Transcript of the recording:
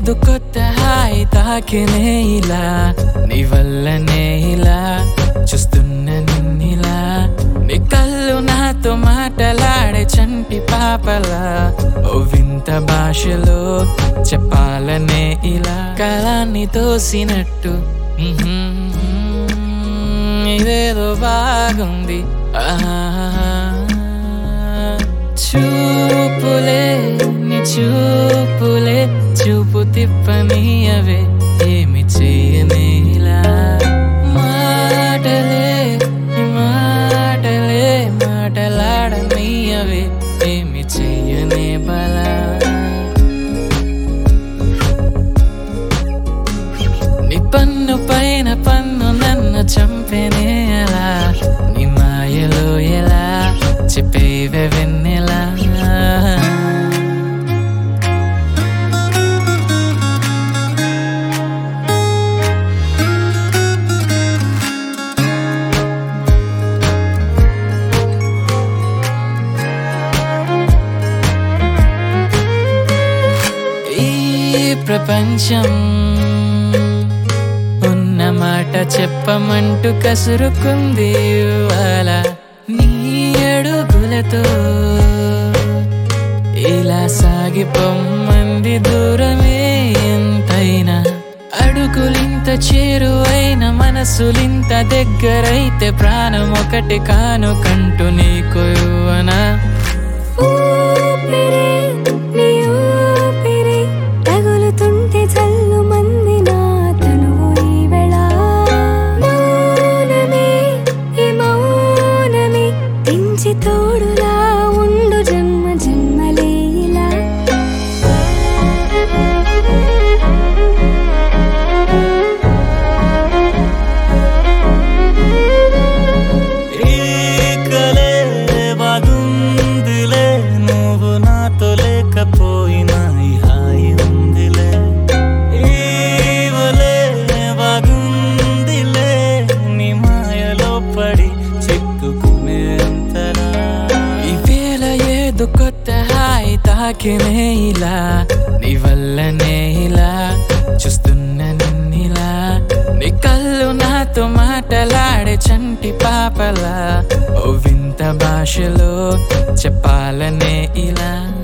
ఏదో కొత్త హాయి తాకినే ఇలా నీ వల్లనే ఇలా చూస్తున్న నిన్నిలా నీ కళ్ళు నాతో మాటలాడే చంటి పాపలా ఓ వింత భాషలో చెప్పాలనే ఇలా కళాన్ని తోసినట్టు మ్మ్. ఇదేదో బాగుంది ఆహా. చూపులే నీ చూపులే చూపు తిప్పనీయవే ఏమి చెయ్యనేలా మాటలే నీ మాటలే మాటలాడనీయవే ఏమి చెయ్యనే బలా నీ పన్ను పైన పన్ను నన్ను చంపేనే ఎలా నీ మాయలో ఎలా చెప్పేవే వెన్నెలా ఈ ప్రపంచం ఉన్న మాట చెప్పమంటూ కసురుకుంది ఇవాళ నీ అడుగులతో ఇలా సాగిపోమ్మంది దూరమే ఎంతైనా అడుగులింత చేరువైన మనసులింత దగ్గరైతే ప్రాణం ఒకటి కాను కంటూ నీకు ఇవ్వనా ఊపిరి నీ ఊపిరి తగులుతుంటే చల్లు మంది నా తనువు ఈ వేళ మౌనమే ఈ మౌనమే తెంచి తోడులా ఉండు జన్మ జన్మలే ఇలా ఈ కలే బాగుందిలే నువ్వు నాతో లేకపోయినా ఈ హాయి ఉందిలే ఈ వలే బాగుందిలే నీ మాయలో పడి చిక్కుకునే అంతలా ఈ వేళ ఏదో కొత్త హాయి తాకినే ఇలా నీ వల్లనే ఇలా చూస్తున్న నిన్నిలా నీ కళ్ళు నాతో మాటలాడే చంటి పాపలా ఓ వింత భాషలో చెప్పాలనే ఇలా